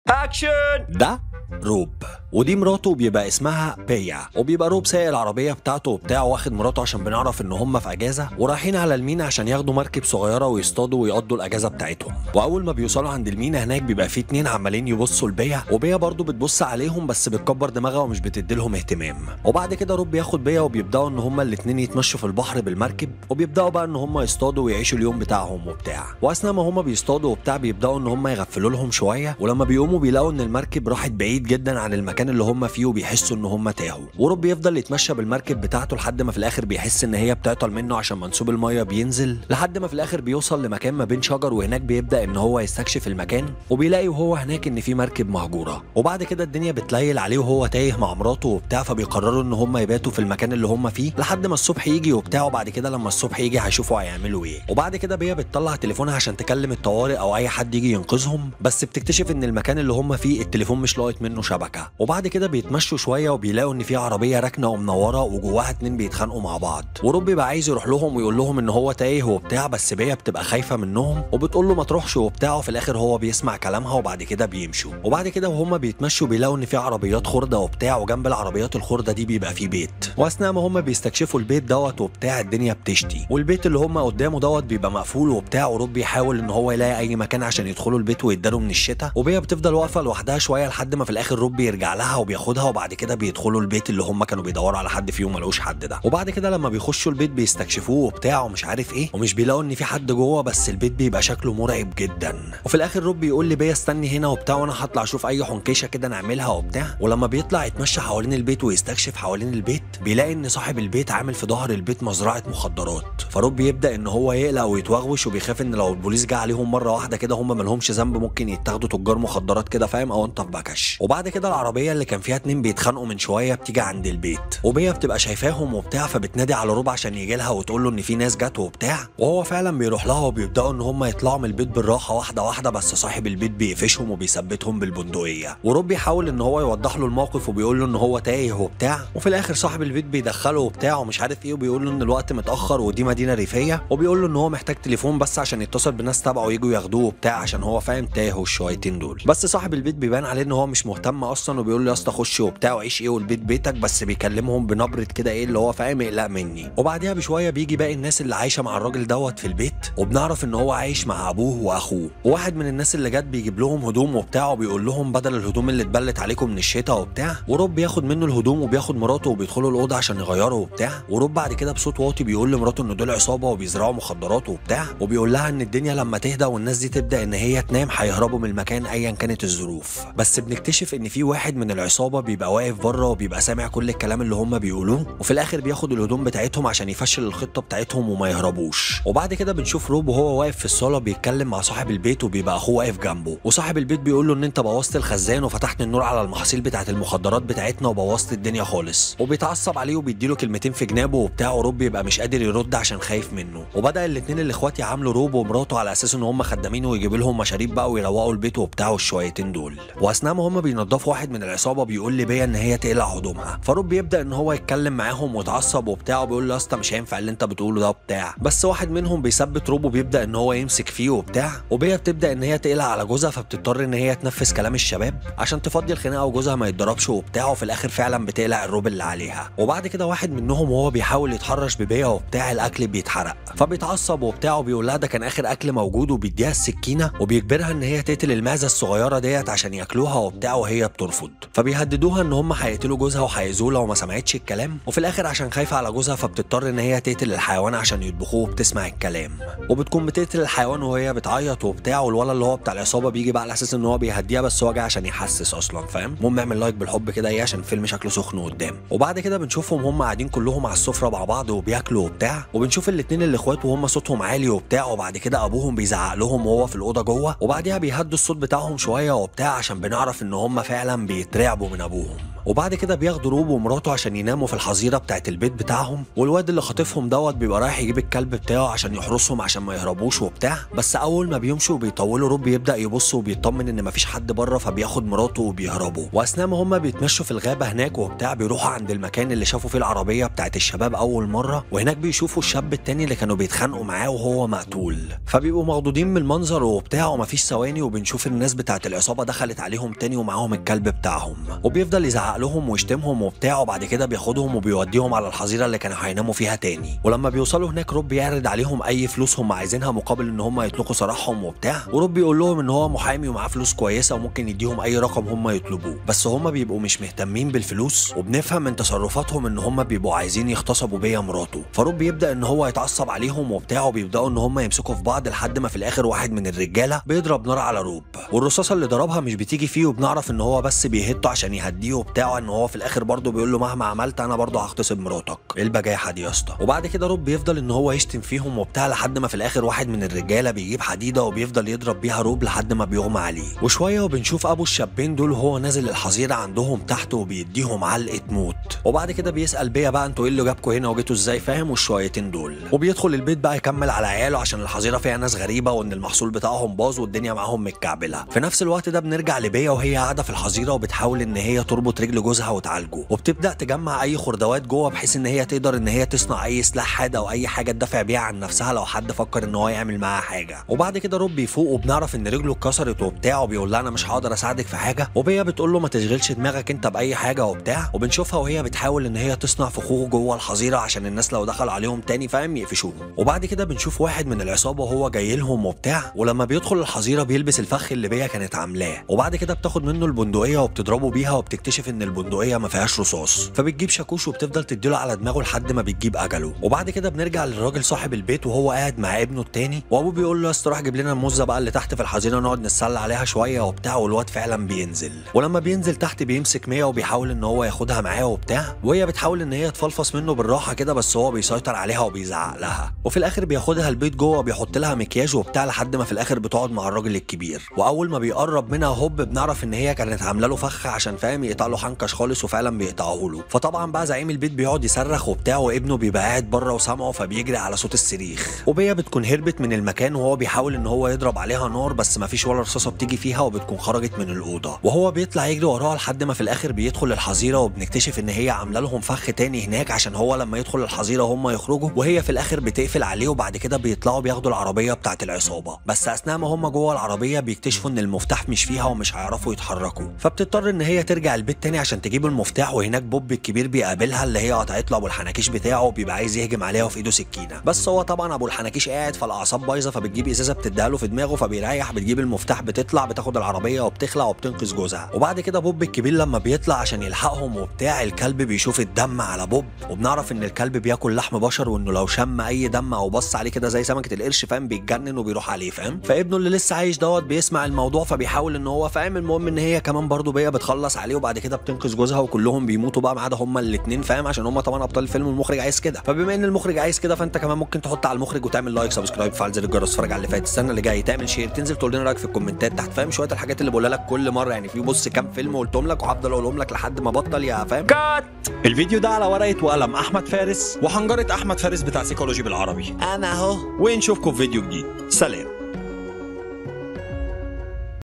اكشن ده روب ودي مراته بيبقى اسمها بيا وبيبقى روب سايق العربيه بتاعته وبتاع واخد مراته عشان بنعرف ان هم في اجازه ورايحين على المينا عشان ياخدوا مركب صغيره ويصطادوا ويقضوا الاجازه بتاعتهم واول ما بيوصلوا عند المينا هناك بيبقى في اتنين عمالين يبصوا لبيا وبيا برضه بتبص عليهم بس بتكبر دماغها ومش بتديلهم اهتمام وبعد كده روب بياخد بيا وبيبداوا ان هم الاتنين يتمشوا في البحر بالمركب وبيبداوا بقى ان هم يصطادوا ويعيشوا اليوم بتاعهم وبتاع واثناء ما هم بيصطادوا وبتاع بيبداوا ان هم يغفلوا لهم شويه ولما بيقوموا بيلاقوا ان المركب راحت بعيد جدا عن المكان اللي هم فيه وبيحسوا ان هم تاهوا وروب بيفضل يتمشى بالمركب بتاعته لحد ما في الاخر بيحس ان هي بتعطل منه عشان منسوب الميه بينزل لحد ما في الاخر بيوصل لمكان ما بين شجر وهناك بيبدا ان هو يستكشف المكان وبيلاقي وهو هناك ان في مركب مهجوره وبعد كده الدنيا بتليل عليه وهو تايه مع مراته وبتاع فبيقرروا ان هم يباتوا في المكان اللي هم فيه لحد ما الصبح يجي وبتاع وبعد كده لما الصبح يجي هيشوفوا هيعملوا ايه وبعد كده بيا بتطلع تليفونها عشان تكلم الطوارئ او اي حد يجي ينقذهم بس بتكتشف ان المكان اللي هم فيه التليفون مش لاقط منه شبكه وبعد كده بيتمشوا شويه وبيلاقوا ان في عربيه راكنه ومنوره وجواها اتنين بيتخانقوا مع بعض وروب بيبقى عايز يروح لهم ويقول لهم ان هو تايه وبتاع بس بيا بتبقى خايفه منهم وبتقول له ما تروحش وبتاع وفي الاخر هو بيسمع كلامها وبعد كده بيمشوا وبعد كده وهم بيتمشوا بيلاقوا ان في عربيات خرده وبتاع وجنب العربيات الخرده دي بيبقى في بيت واثناء ما هم بيستكشفوا البيت دوت وبتاع الدنيا بتشتي والبيت اللي هم قدامه دوت بيبقى مقفول وبتاع وروب بيحاول ان هو يلاقي اي مكان عشان يدخلوا البيت ويتداروا من الشتاء وبيا بتفضل واقفه لوحدها شويه لحد ما في الاخر روب بيرجع لها وبياخدها وبعد كده بيدخلوا البيت اللي هم كانوا بيدوروا على حد فيهم ملقوش حد ده وبعد كده لما بيخشوا البيت بيستكشفوه وبتاع ومش عارف ايه ومش بيلاقوا ان في حد جوه بس البيت بيبقى شكله مرعب جدا وفي الاخر روب بيقول لي بيا استني هنا وبتاع وانا هطلع اشوف اي حنكشه كده نعملها وبتاع ولما بيطلع يتمشى حوالين البيت ويستكشف حوالين البيت بيلاقي ان صاحب البيت عامل في ظهر البيت مزرعه مخدرات فروب بيبدا ان هو يقلق ويتوغوش وبيخاف ان لو البوليس جه عليهم مره واحده كده هم مالهمش ذنب ممكن يتاخدوا تجار مخدرات كده فاهم او انت في بكش وبعد كده العربيه اللي كان فيها اتنين بيتخانقوا من شويه بتيجي عند البيت وبيا بتبقى شايفاهم وبتاع فبتنادي على روب عشان يجي لها وتقول له ان في ناس جت وبتاع وهو فعلا بيروح لها وبيبداوا ان هم يطلعوا من البيت بالراحه واحده واحده بس صاحب البيت بيقفشهم وبيثبتهم بالبندقيه وروب بيحاول ان هو يوضح له الموقف وبيقول له ان هو تايه وبتاع وفي الاخر صاحب البيت بيدخله وبتاع ومش عارف ايه وبيقول له ان الوقت متاخر ودي مدينه ريفيه وبيقول له ان هو محتاج تليفون بس عشان يتصل بناس تبعه يجوا ياخدوه وبتاع عشان هو فاهم تاهوا الشويتين دول بس صاحب البيت بيبان عليه ان هو مش مهتم اصلا وبيقول له يا اسطى خش وبتاع وعيش ايه والبيت بيتك بس بيكلمهم بنبره كده ايه اللي هو فاهم اقلق مني وبعديها بشويه بيجي باقي الناس اللي عايشه مع الراجل دوت في البيت وبنعرف ان هو عايش مع ابوه واخوه وواحد من الناس اللي جت بيجيب لهم هدوم وبتاع وبيقول لهم بدل الهدوم اللي اتبلت عليكم من الشتاء وبتاع وروب بياخد منه الهدوم وبياخد مراته وبيدخلوا الاوضه عشان يغيروا وبتاع وروب بعد كده بصوت واطي بيقول لمراته ان دول عصابه وبيزرعوا مخدرات وبتاع وبيقول لها ان الدنيا لما تهدى والناس دي تبدا ان هي تنام هيهربوا من المكان ايا كانت الظروف بس بنكتشف ان في واحد من العصابه بيبقى واقف بره وبيبقى سامع كل الكلام اللي هم بيقولوه وفي الاخر بياخد الهدوم بتاعتهم عشان يفشل الخطه بتاعتهم وما يهربوش وبعد كده بنشوف روب وهو واقف في الصاله بيتكلم مع صاحب البيت وبيبقى اخوه واقف جنبه وصاحب البيت بيقول له ان انت بوظت الخزان وفتحت النور على المحاصيل بتاعت المخدرات بتاعتنا وبوظت الدنيا خالص وبيتعصب عليه وبيديله كلمتين في جنابه وبتاع وروب بيبقى مش قادر يرد عشان خايف منه وبدا الاتنين الاخوات يعاملوا روب ومراته على اساس ان هم خدامين ويجيبوا لهم مشاريب بقى ويروقوا البيت وبتاع الشويتين دول واثناء ما هم بينضفوا واحد من العصابه بيقول لبيا ان هي تقلع هدومها فروب بيبدا ان هو يتكلم معاهم ويتعصب وبتاع وبيقول له يا اسطى مش هينفع اللي انت بتقوله ده وبتاع بس واحد منهم بيثبت روب وبيبدا ان هو يمسك فيه وبتاع وبيا بتبدا ان هي تقلع على جوزها فبتضطر ان هي تنفذ كلام الشباب عشان تفضي الخناقه وجوزها ما يتضربش وبتاع وفي الاخر فعلا بتقلع الروب اللي عليها وبعد كده واحد منهم وهو بيحاول يتحرش ببيا وبتاع الاكل بيتحرق فبيتعصب وبتاع وبيقول لها ده كان اخر اكل موجود وبيديها السكينه وبيجبرها ان هي تقتل المعزه الصغيره ديت عشان ياكلوها وبتاع وهي بترفض فبيهددوها ان هم هيقتلوا جوزها وهيأذوه لو ما سمعتش الكلام وفي الاخر عشان خايفه على جوزها فبتضطر ان هي تقتل الحيوان عشان يطبخوه وبتسمع الكلام وبتكون بتقتل الحيوان وهي بتعيط وبتاع والولد اللي هو بتاع العصابه بيجي بقى على اساس ان هو بيهديها بس هو جاي عشان يحسس اصلا فاهم المهم اعمل لايك بالحب كده ايه عشان الفيلم شكله سخن قدام وبعد كده بنشوفهم هم قاعدين كلهم على السفره مع بعض وبياكلوا وبتاع وبنشوف الاتنين الاخوات وهم صوتهم عالي وبتاع وبعد كده ابوهم بيزعق لهم وهو في الاوضه جوه وبعديها بيهدوا الصوت بتاعهم شويه وبتاع عشان بنعرف ان هم فعلا بيترعبوا من ابوهم وبعد كده بياخدوا روب ومراته عشان يناموا في الحظيره بتاعت البيت بتاعهم والواد اللي خاطفهم دوت بيبقى رايح يجيب الكلب بتاعه عشان يحرسهم عشان ما يهربوش وبتاع بس اول ما بيمشوا وبيطولوا روب بيبدا يبص وبيطمن ان مفيش حد بره فبياخد مراته وبيهربوا واثناء ما هما بيتمشوا في الغابه هناك وبتاع بيروحوا عند المكان اللي شافوا فيه العربيه بتاعت الشباب اول مره وهناك بيشوفوا الشاب التاني اللي كانوا بيتخانقوا معاه وهو مقتول فبيبقوا مخضوضين من المنظر وبتاع ومفيش ثواني وبنشوف الناس بتاعت العصابه دخلت عليهم تاني ومعاهم الكلب بتاعهم وبيفضل يزعق لهم ويشتمهم وبتاع وبعد كده بياخدهم وبيوديهم على الحظيره اللي كانوا هيناموا فيها تاني ولما بيوصلوا هناك روب بيعرض عليهم اي فلوس هم عايزينها مقابل ان هم يطلقوا سراحهم وبتاع وروب بيقول لهم ان هو محامي ومعاه فلوس كويسه وممكن يديهم اي رقم هم يطلبوه بس هم بيبقوا مش مهتمين بالفلوس وبنفهم من تصرفاتهم ان هم بيبقوا عايزين يغتصبوا بيا مراته فروب بيبدا ان هو يتعصب عليهم وبتاع وبيبداوا ان هم يمسكوا في بعض لحد ما في الاخر واحد من الرجاله بيضرب نار على روب والرصاصه اللي ضربها مش بتيجي فيه وبنعرف ان هو بس بيهته عشان يهديه وبتاع ان هو في الاخر برضه بيقول له مهما عملت انا برضه هغتصب مراتك ايه البجاحه دي يا اسطى وبعد كده روب بيفضل ان هو يشتم فيهم وبتاع لحد ما في الاخر واحد من الرجاله بيجيب حديده وبيفضل يضرب بيها روب لحد ما بيغمى عليه وشويه وبنشوف ابو الشابين دول وهو نازل الحظيره عندهم تحت وبيديهم علقه موت وبعد كده بيسال بيا بقى انتوا ايه اللي جابكم هنا وجيتوا ازاي فاهم والشويتين دول وبيدخل البيت بقى يكمل على عياله عشان الحظيره فيها ناس غريبه وان المحصول بتاعهم باظ والدنيا معاهم متكعبله في نفس الوقت ده بنرجع لبيا وهي قاعده في الحظيره وبتحاول ان هي تربط رجل جوزها وتعالجه وبتبدا تجمع اي خردوات جوه بحيث ان هي تقدر ان هي تصنع اي سلاح حاد او اي حاجه تدافع بيها عن نفسها لو حد فكر ان هو يعمل معاها حاجه وبعد كده روب بيفوق وبنعرف ان رجله اتكسرت وبتاع وبيقول لها انا مش هقدر اساعدك في حاجه وبيا بتقول له ما تشغلش دماغك انت باي حاجه وبتاع وبنشوفها وهي بتحاول ان هي تصنع فخوخ جوه الحظيره عشان الناس لو دخل عليهم تاني فاهم يقفشوهم وبعد كده بنشوف واحد من العصابه وهو جاي لهم وبتاع ولما بيدخل الحظيره بيلبس الفخ اللي بيا كانت عاملاه وبعد كده بتاخد منه البندقيه وبتضربه بيها وبتكتشف ان البندقيه ما فيهاش رصاص فبتجيب شاكوش وبتفضل تديله على دماغه لحد ما بتجيب اجله وبعد كده بنرجع للراجل صاحب البيت وهو قاعد مع ابنه التاني وابوه بيقول له يا اسطى روح جيب لنا الموزه بقى اللي تحت في الحظيره نقعد نتسلى عليها شويه وبتاع والواد فعلا بينزل ولما بينزل تحت بيمسك مية وبيحاول ان هو ياخدها معاه وبتاع وهي بتحاول ان هي تفلفص منه بالراحه كده بس هو بيسيطر عليها وبيزعق لها وفي الاخر بياخدها البيت جوه وبيحط لها مكياج وبتاع لحد ما في الاخر بتقعد مع الراجل الكبير واول ما بيقرب منها هوب بنعرف ان هي كانت عامله له فخ عشان فاهم يقطع له حنكش خالص وفعلا بيقطعه له فطبعا بقى زعيم البيت بيقعد يصرخ وبتاع وابنه بيبقى قاعد بره وسامعه فبيجري على صوت الصريخ وبيا بتكون هربت من المكان وهو بيحاول ان هو يضرب عليها نار بس ما فيش ولا رصاصه بتيجي فيها وبتكون خرجت من الاوضه وهو بيطلع يجري وراها لحد ما في الاخر بيدخل الحظيره وبنكتشف ان هي عامله لهم فخ تاني هناك عشان هو لما يدخل الحظيره هم يخرجوا وهي في الاخر بتقفل عليه وبعد كده بيطلعوا بياخدوا العربيه بتاعه العصابه بس اثناء ما هم جوه العربيه بيكتشفوا ان المفتاح مش فيها ومش هيعرفوا يتحركوا فبتضطر ان هي ترجع البيت تاني عشان تجيب المفتاح وهناك بوب الكبير بيقابلها اللي هي قطعت له ابو الحناكيش بتاعه وبيبقى عايز يهجم عليها وفي ايده سكينه بس هو طبعا ابو الحناكيش قاعد فالاعصاب بايظه فبتجيب ازازه بتديها له في دماغه فبيريح بتجيب المفتاح بتطلع بتاخد العربيه وبتخلع وبتنقذ جوزها وبعد كده بوب الكبير لما بيطلع عشان يلحقهم وبتاع الكلب بيشوف الدم على بوب وبنعرف ان الكلب بياكل لحم بشر وانه لو شم اي دم او بص عليه كده زي سمكه القرش فاهم بيتجنن وبيروح عليه فاهم فابنه اللي لسه عايش دوت بيسمع الموضوع فبيحاول ان هو فاهم المهم ان هي كمان برضه بيا بتخلص عليه وبعد كده بتنقذ جوزها وكلهم بيموتوا بقى ما عدا هما الاثنين فاهم عشان هما طبعا ابطال الفيلم والمخرج عايز كده فبما ان المخرج عايز كده فانت كمان ممكن تحط على المخرج وتعمل لايك سبسكرايب فعل زر الجرس اتفرج على اللي فات السنه اللي جايه تعمل شير تنزل تقول لنا رايك في الكومنتات تحت فاهم شويه الحاجات اللي بقولها لك كل مره يعني في بص كام فيلم قلتهم لك وهفضل اقولهم لك لحد ما بطل يا فاهم كات الفيديو ده على ورقه وقلم احمد فارس وحنجره احمد فارس بتاع سيكولوجي بالعربي انا اهو ونشوفكم في فيديو جديد سلام